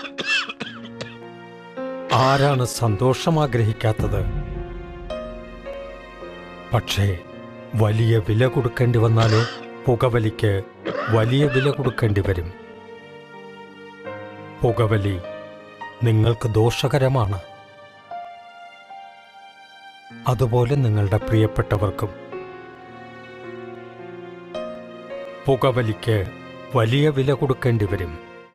ആരാണ് സന്തോഷം ആഗ്രഹിക്കാത്തത് പക്ഷേ വലിയ വില കൊടുക്കേണ്ടി വന്നാലോ പുകവലിക്ക് വലിയ വില കൊടുക്കേണ്ടി വരും പുകവലി നിങ്ങൾക്ക് ദോഷകരമാണ് അതുപോലെ നിങ്ങളുടെ പ്രിയപ്പെട്ടവർക്കും പുകവലിക്ക് വലിയ വില കൊടുക്കേണ്ടി വരും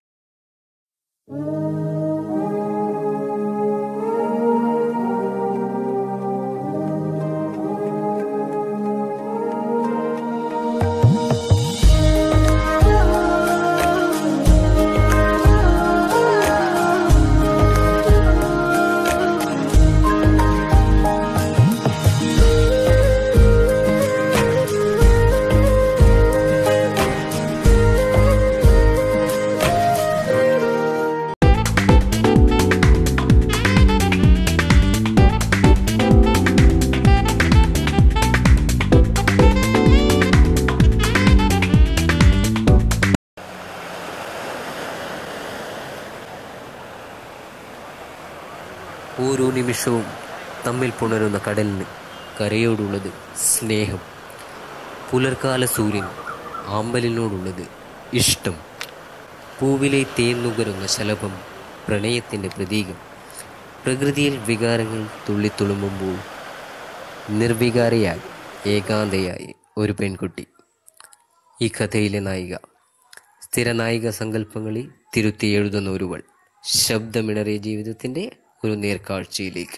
ഓരോ നിമിഷവും തമ്മിൽ പുണരുന്ന കടലിന് കരയോടുള്ളത് സ്നേഹം പുലർക്കാല സൂര്യൻ ആമ്പലിനോടുള്ളത് ഇഷ്ടം പൂവിലെ തേൻ നുകരുന്ന ശലഭം പ്രണയത്തിൻ്റെ പ്രതീകം പ്രകൃതിയിൽ വികാരങ്ങൾ തുള്ളിത്തുളുമ്പുമ്പോൾ നിർവികാരയായി ഏകാന്തയായി ഒരു പെൺകുട്ടി ഈ കഥയിലെ നായിക സ്ഥിരനായിക സങ്കല്പങ്ങളിൽ തിരുത്തി എഴുതുന്ന ഒരുവൾ ശബ്ദമിണറിയ ജീവിതത്തിൻ്റെ ഒരു നേർക്കാഴ്ചയിലേക്ക്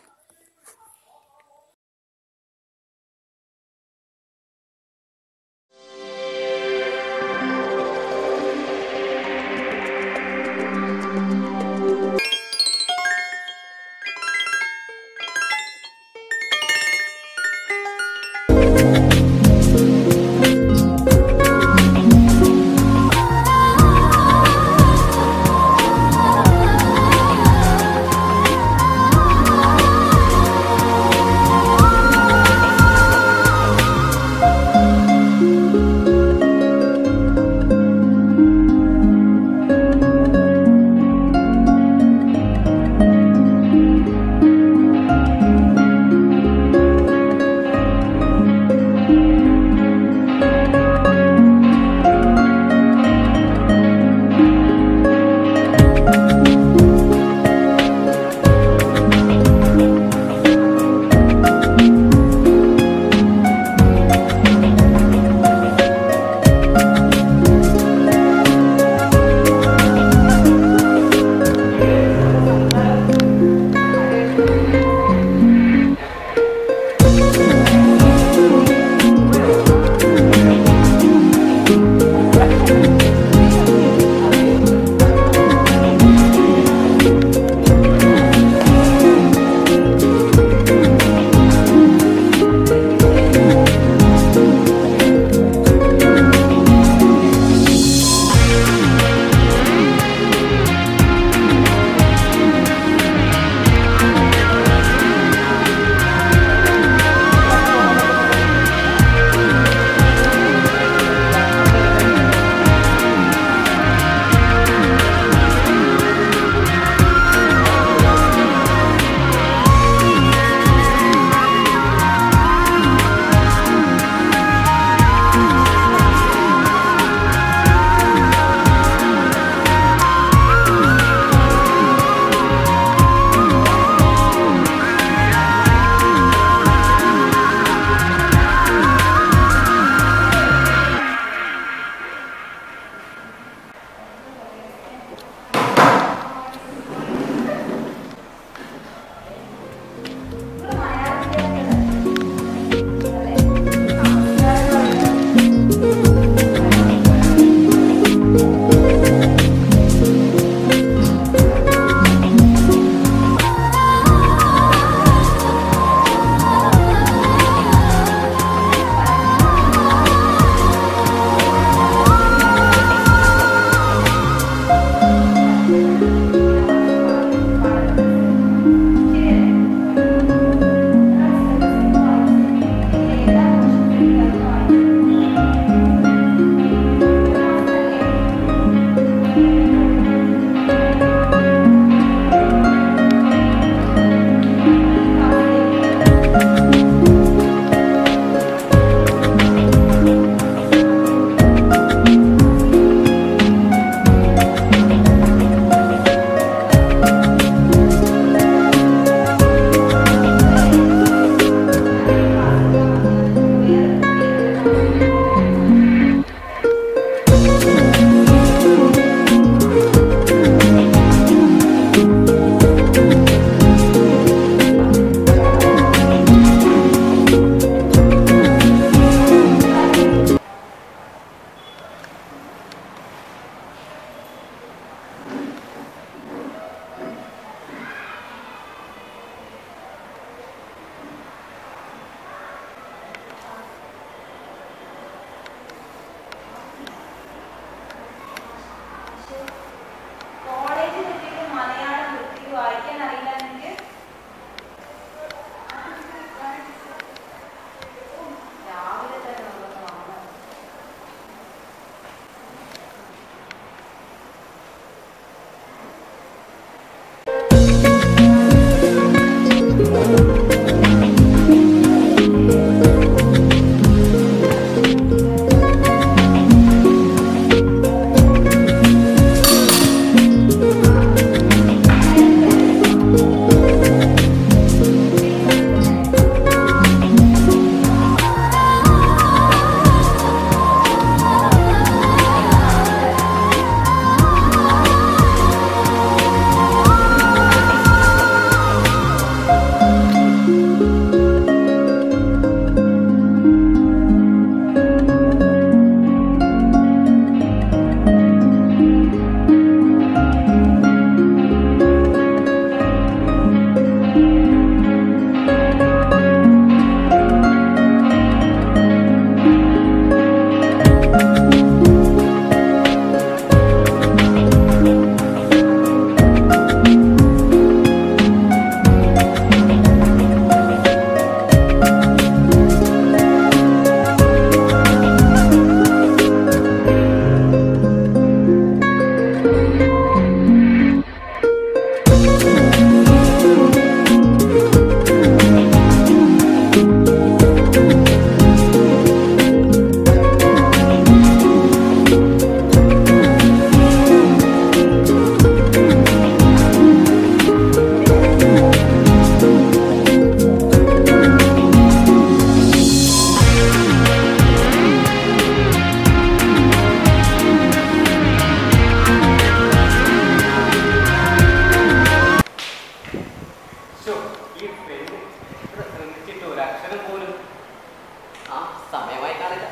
ആ സമയമായി കാണില്ല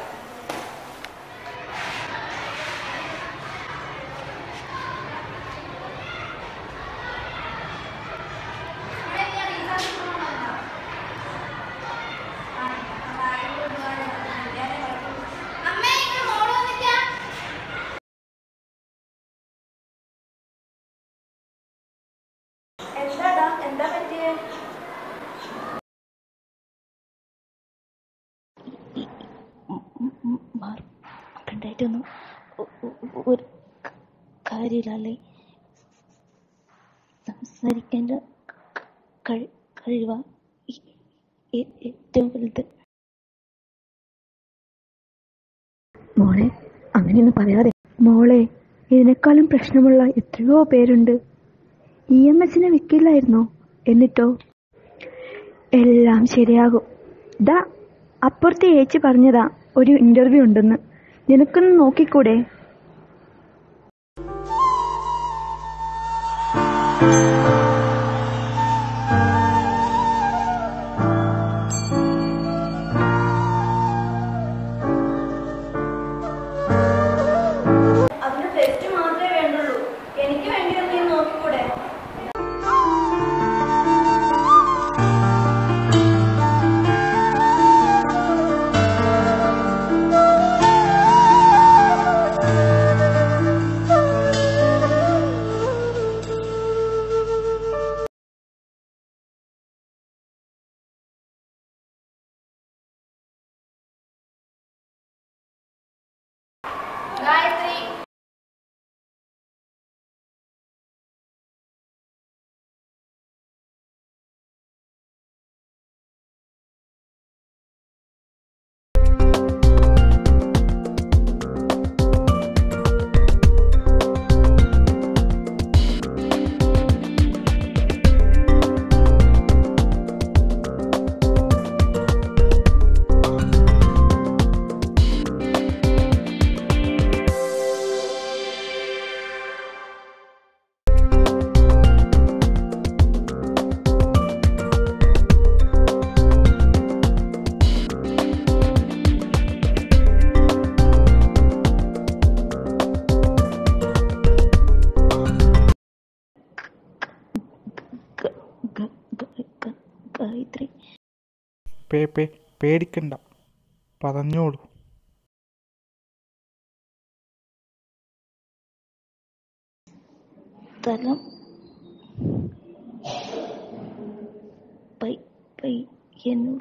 എന്താടാ എന്താ പറ്റിയേ മാർക്കണ്ടായിട്ടൊന്നും ഒരു കാര്യമില്ലല്ലേ സംസാരിക്കേണ്ട കഴി- കഴിവാ ഈ- ഈ- ഏറ്റവും വലുത് മോളെ അങ്ങനെയൊന്നും പറയാതെ മോളെ ഇതിനേക്കാളും പ്രശ്നമുള്ള എത്രയോ പേരുണ്ട് ഇ എം എസിനെ വിൽക്കില്ലായിരുന്നോ എന്നിട്ടോ എല്ലാം ശരിയാകും ദാ അപ്പുറത്തെ ഏച്ചി പറഞ്ഞതാ ഒരു ഇന്റർവ്യൂ ഉണ്ടെന്ന് നിനക്കൊന്ന് നോക്കിക്കൂടെ അതിന് ടെസ്റ്റ് മാത്രമേ വേണ്ടുള്ളൂ എനിക്ക് വേണ്ടി ഒന്ന് നീ നോക്കിക്കൂടെ ഗായത്രി ഗ- ഗ- ഗ- ഗ- ഗായത്രി പേ പേ പേടിക്കണ്ട പറഞ്ഞോളൂ സ്ഥലം പൈ പയ്യന്നൂർ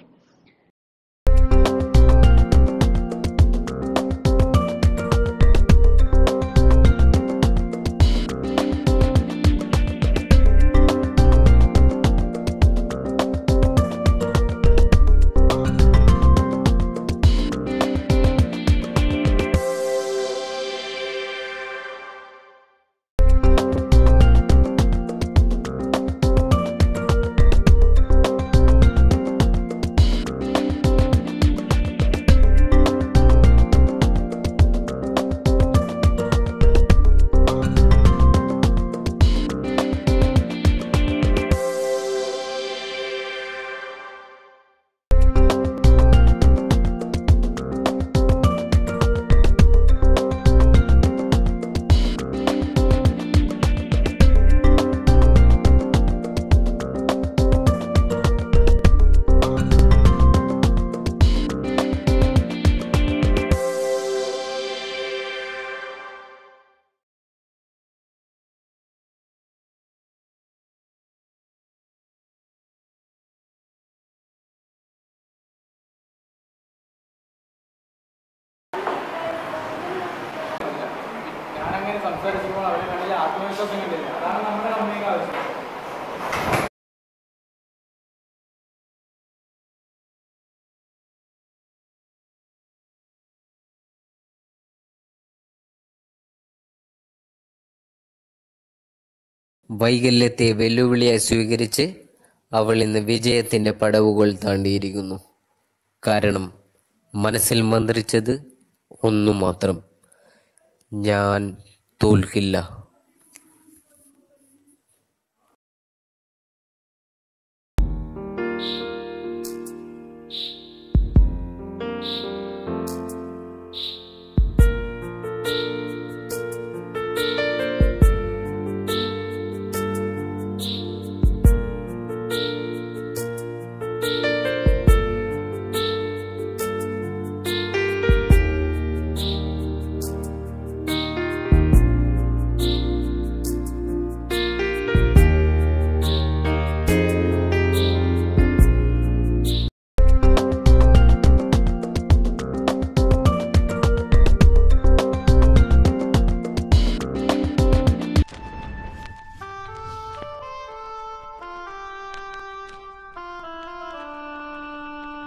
ഞാനങ്ങനെ സംസാരിച്ചപ്പോൾ അവരെ കണ്ണിൽ ആത്മവിശ്വാസം കണ്ടില്ല അതാണ് നമ്മുടെ കമ്പനിക്ക് ആവശ്യം വൈകല്യത്തെ വെല്ലുവിളിയായി സ്വീകരിച്ച് അവൾ ഇന്ന് വിജയത്തിന്റെ പടവുകൾ താണ്ടിയിരിക്കുന്നു കാരണം മനസ്സിൽ മന്ത്രിച്ചത് ഒന്നു മാത്രം ഞാൻ തോൽക്കില്ല